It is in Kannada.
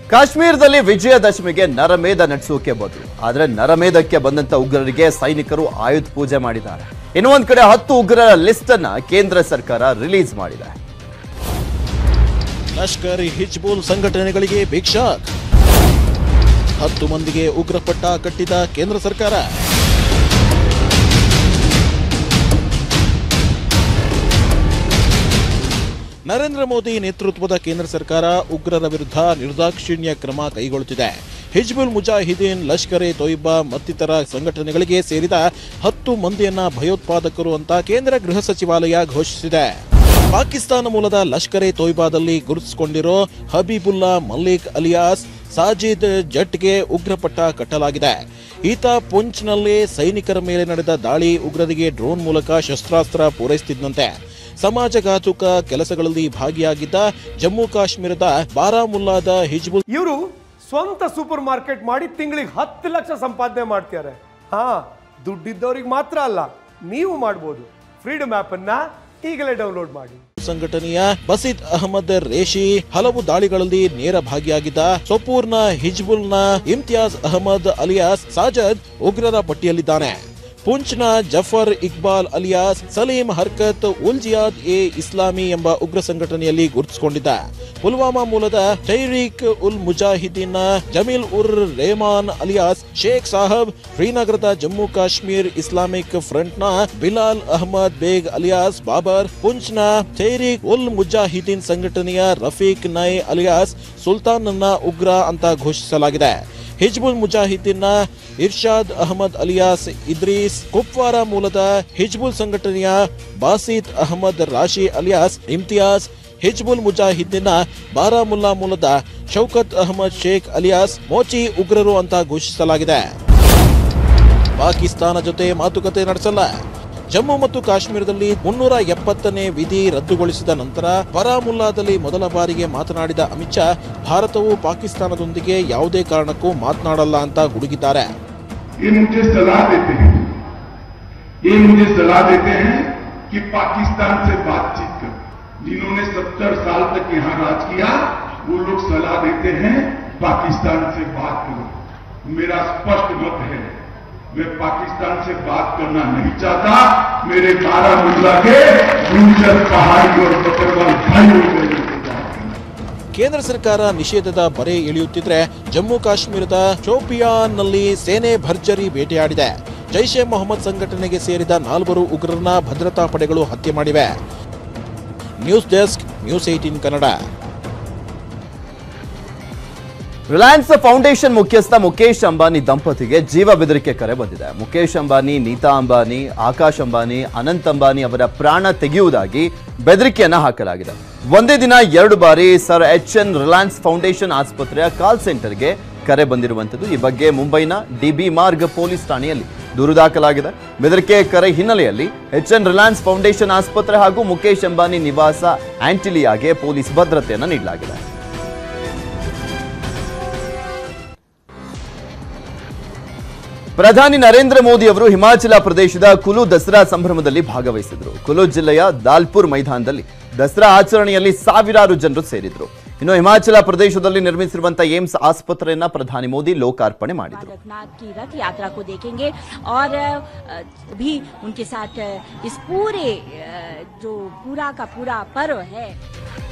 ಕಾಶ್ಮೀರದಲ್ಲಿ ವಿಜಯದಶಮಿಗೆ ನರಮೇಧ ನಡೆಸೋಕೆ ಬದಲು ಆದ್ರೆ ನರಮೇಧಕ್ಕೆ ಬಂದಂತ ಉಗ್ರರಿಗೆ ಸೈನಿಕರು ಆಯುಧ ಪೂಜೆ ಮಾಡಿದ್ದಾರೆ ಇನ್ನು ಒಂದ್ ಕಡೆ ಹತ್ತು ಉಗ್ರರ ಲಿಸ್ಟ್ ಅನ್ನ ಕೇಂದ್ರ ಸರ್ಕಾರ ರಿಲೀಸ್ ಮಾಡಿದೆ ಲಷ್ಕರ್ ಹಿಜ್ಬುಲ್ ಸಂಘಟನೆಗಳಿಗೆ ಬಿಗ್ ಶಾಕ್ ಹತ್ತು ಮಂದಿಗೆ ಉಗ್ರಪಟ್ಟ ಕಟ್ಟಿದ ಕೇಂದ್ರ ಸರ್ಕಾರ ನರೇಂದ್ರ ಮೋದಿ ನೇತೃತ್ವದ ಕೇಂದ್ರ ಸರ್ಕಾರ ಉಗ್ರರ ವಿರುದ್ಧ ನಿರ್ದಾಕ್ಷಿಣ್ಯ ಕ್ರಮ ಕೈಗೊಳ್ಳುತ್ತಿದೆ ಹಿಜ್ಬುಲ್ ಮುಜಾಹಿದೀನ್ ಲಷ್ಕರ್ ಎ ತೊಯ್ಬಾ ಮತ್ತಿತರ ಸಂಘಟನೆಗಳಿಗೆ ಸೇರಿದ ಹತ್ತು ಮಂದಿಯನ್ನ ಭಯೋತ್ಪಾದಕರು ಅಂತ ಕೇಂದ್ರ ಗೃಹ ಸಚಿವಾಲಯ ಘೋಷಿಸಿದೆ ಪಾಕಿಸ್ತಾನ ಮೂಲದ ಲಷ್ಕರ್ ಎ ತೊಯ್ಬಾದಲ್ಲಿ ಗುರುತಿಸಿಕೊಂಡಿರೋ ಹಬೀಬುಲ್ಲಾ ಮಲ್ಲಿಕ್ ಅಲಿಯಾಸ್ ಸಾಜಿದ್ ಜಟ್ಗೆ ಉಗ್ರಪಟ್ಟ ಕಟ್ಟಲಾಗಿದೆ ಈತ ಪುಂಚ್ನಲ್ಲಿ ಸೈನಿಕರ ಮೇಲೆ ನಡೆದ ದಾಳಿ ಉಗ್ರರಿಗೆ ಡ್ರೋನ್ ಮೂಲಕ ಶಸ್ತ್ರಾಸ್ತ್ರ ಪೂರೈಸುತ್ತಿದ್ದಂತೆ ಸಮಾಜಘಾತುಕ ಕೆಲಸಗಳಲ್ಲಿ ಭಾಗಿಯಾಗಿದ್ದ ಜಮ್ಮು ಕಾಶ್ಮೀರದ ಬಾರಾಮುಲ್ಲಾದ ಹಿಜ್ಬುಲ್ ಇವರು ಸ್ವಂತ ಸೂಪರ್ ಮಾರ್ಕೆಟ್ ಮಾಡಿ ತಿಂಗಳಿಗೆ ಹತ್ತು ಲಕ್ಷ ಸಂಪಾದನೆ ಮಾಡ್ತಾರೆ ಹಾ ದುಡ್ಡಿದ್ದವ್ರಿಗೆ ಮಾತ್ರ ಅಲ್ಲ ನೀವು ಮಾಡ್ಬೋದು ಫ್ರೀಡಮ್ ಆಪ್ ಅನ್ನ ಈಗಲೇ ಡೌನ್ಲೋಡ್ ಮಾಡಿ ಸಂಘಟನೆಯ ಬಸೀದ್ ಅಹಮದ್ ರೇಷಿ ಹಲವು ದಾಳಿಗಳಲ್ಲಿ ನೇರ ಭಾಗಿಯಾಗಿದ್ದ ಸೊಪೂರ್ನ ಹಿಜ್ಬುಲ್ನ ಇಮ್ತಿಯಾಜ್ ಅಹಮದ್ ಅಲಿಯಾಸ್ ಸಾಜದ್ ಉಗ್ರರ ಪಟ್ಟಿಯಲ್ಲಿದ್ದಾನೆ ಪುಂಚ್ನ ಜಫರ್ ಇಕ್ಬಾಲ್ ಅಲಿಯಾಸ್ ಸಲೀಂ ಹರ್ಕತ್ ಉಲ್ ಜಿಯಾದ್ ಎ ಇಸ್ಲಾಮಿ ಎಂಬ ಉಗ್ರ ಸಂಘಟನೆಯಲ್ಲಿ ಗುರುತಿಸಿಕೊಂಡಿದ್ದ ಪುಲ್ವಾಮಾ ಮೂಲದ ಟೈರಿಕ್ ಉಲ್ ಮುಜಾಹಿದೀನ್ನ ಜಮೀಲ್ ಉರ್ ರೇಮಾನ್ ಅಲಿಯಾಸ್ ಶೇಖ್ ಸಾಹಬ್ ಶ್ರೀನಗರದ ಜಮ್ಮು ಕಾಶ್ಮೀರ್ ಇಸ್ಲಾಮಿಕ್ ಫ್ರಂಟ್ನ ಬಿಲಾಲ್ ಅಹಮದ್ ಬೇಗ್ ಅಲಿಯಾಸ್ ಬಾಬರ್ ಪುಂಚ್ನ ಟೈರಿಕ್ ಉಲ್ ಮುಜಾಹಿದೀನ್ ಸಂಘಟನೆಯ ರಫೀಕ್ ನೈ ಅಲಿಯಾಸ್ ಸುಲ್ತಾನ್ನ ಉಗ್ರ ಅಂತ ಘೋಷಿಸಲಾಗಿದೆ ಹಿಜ್ಬುಲ್ ಮುಜಾಹಿದ್ದೀನ್ನ ಇರ್ಷಾದ್ ಅಹಮದ್ ಅಲಿಯಾಸ್ ಇದ್ರೀಸ್ ಕುಪ್ವಾರ ಮೂಲದ ಹಿಜ್ಬುಲ್ ಸಂಘಟನೆಯ ಬಾಸಿತ್ ಅಹಮದ್ ರಾಶಿ ಅಲಿಯಾಸ್ ಇಮ್ತಿಯಾಸ್ ಹಿಜ್ಬುಲ್ ಮುಜಾಹಿದ್ದೀನ್ನ ಬಾರಾಮುಲ್ಲಾ ಮೂಲದ ಶೌಕತ್ ಅಹಮದ್ ಶೇಖ್ ಅಲಿಯಾಸ್ ಮೋಚಿ ಉಗ್ರರು ಅಂತ ಘೋಷಿಸಲಾಗಿದೆ ಪಾಕಿಸ್ತಾನ ಜೊತೆ ಮಾತುಕತೆ ನಡೆಸಲ್ಲ ಜಮ್ಮು ಮತ್ತು ಕಾಶ್ಮೀರದಲ್ಲಿ ಮುನ್ನೂರ ಎಪ್ಪತ್ತನೇ ವಿಧಿ ರದ್ದುಗೊಳಿಸಿದ ನಂತರ ಬಾರಾಮುಲ್ಲಾದಲ್ಲಿ ಮೊದಲ ಬಾರಿಗೆ ಮಾತನಾಡಿದ ಅಮಿತ್ ಶಾ ಭಾರತವು ಪಾಕಿಸ್ತಾನದೊಂದಿಗೆ ಯಾವುದೇ ಕಾರಣಕ್ಕೂ ಮಾತನಾಡಲ್ಲ ಅಂತ ಗುಡುಗಿದ್ದಾರೆ ये मुझे सलाह देते हैं ये मुझे सलाह देते हैं कि पाकिस्तान से बातचीत करो जिन्होंने सत्तर साल तक यहां राज किया वो लोग सलाह देते हैं पाकिस्तान से बात करो मेरा स्पष्ट मत है मैं पाकिस्तान से बात करना नहीं चाहता मेरे बारामूला के गुंजर पहाड़ी और बकरवाल भाइयों को ये इंतजार करना ಕೇಂದ್ರ ಸರ್ಕಾರ ನಿಷೇಧದ ಬರೆ ಇಳಿಯುತ್ತಿದ್ರೆ ಜಮ್ಮು ಕಾಶ್ಮೀರದ ಶೋಪಿಯಾನ್ನಲ್ಲಿ ಸೇನೆ ಭರ್ಜರಿ ಬೇಟೆಯಾಡಿದೆ ಜೈಷ್ ಎ ಮೊಹಮ್ಮದ್ ಸಂಘಟನೆಗೆ ಸೇರಿದ ನಾಲ್ವರು ಉಗ್ರರನ್ನ ಭದ್ರತಾ ಪಡೆಗಳು ಹತ್ಯೆ ಮಾಡಿವೆ news desk news eighteen Kannada Reliance foundation ಮುಖ್ಯಸ್ಥ ಮುಖೇಶ್ ಅಂಬಾನಿ ದಂಪತಿಗೆ ಜೀವ ಬೆದರಿಕೆ ಕರೆ ಬಂದಿದೆ ಮುಖೇಶ್ ಅಂಬಾನಿ ನೀತಾ ಅಂಬಾನಿ ಆಕಾಶ್ ಅಂಬಾನಿ ಅನಂತ್ ಅಂಬಾನಿ ಅವರ ಪ್ರಾಣ ತೆಗೆಯುವುದಾಗಿ ಬೆದರಿಕೆಯನ್ನ ಹಾಕಲಾಗಿದೆ ಒಂದೇ ದಿನ ಎರಡು ಬಾರಿ sir H N Reliance foundation ಆಸ್ಪತ್ರೆಯ ಕಾಲ್ ಸೆಂಟರ್ಗೆ ಕರೆ ಬಂದಿರುವಂಥದ್ದು ಈ ಬಗ್ಗೆ ಮುಂಬೈನ ಡಿಬಿ ಮಾರ್ಗ್ ಪೊಲೀಸ್ ಠಾಣೆಯಲ್ಲಿ ದೂರು ದಾಖಲಾಗಿದೆ ಬೆದರಿಕೆ ಕರೆ ಹಿನ್ನೆಲೆಯಲ್ಲಿ ಎಚ್ ಎನ್ ರಿಲಯನ್ಸ್ ಫೌಂಡೇಶನ್ ಆಸ್ಪತ್ರೆ ಹಾಗೂ ಮುಖೇಶ್ ಅಂಬಾನಿ ನಿವಾಸ ಆಂಟಿಲಿಯಾಗೆ ಪೊಲೀಸ್ ಭದ್ರತೆಯನ್ನು ನೀಡಲಾಗಿದೆ ಪ್ರಧಾನಿ ನರೇಂದ್ರ ಮೋದಿ ಅವರು ಹಿಮಾಚಲ ಪ್ರದೇಶದ ಕುಲು ದಸರಾ ಸಂಭ್ರಮದಲ್ಲಿ ಭಾಗವಹಿಸಿದ್ರು ಕುಲು ಜಿಲ್ಲೆಯ ದಾಲ್ಪುರ್ ಮೈದಾನದಲ್ಲಿ ದಸರಾ ಆಚರಣೆಯಲ್ಲಿ ಸಾವಿರಾರು ಜನರು ಸೇರಿದ್ರು ಇನ್ನು ಹಿಮಾಚಲ ಪ್ರದೇಶದಲ್ಲಿ ನಿರ್ಮಿಸಿರುವಂತಹ ಏಮ್ಸ್ ಆಸ್ಪತ್ರೆಯನ್ನ ಪ್ರಧಾನಿ ಮೋದಿ ಲೋಕಾರ್ಪಣೆ ಮಾಡಿದ್ರು बालकनाथ की रथ यात्रा को देखेंगे और अ, भी उनके साथ अ, इस पूरे अ, जो पूरा का पूरा पर्व है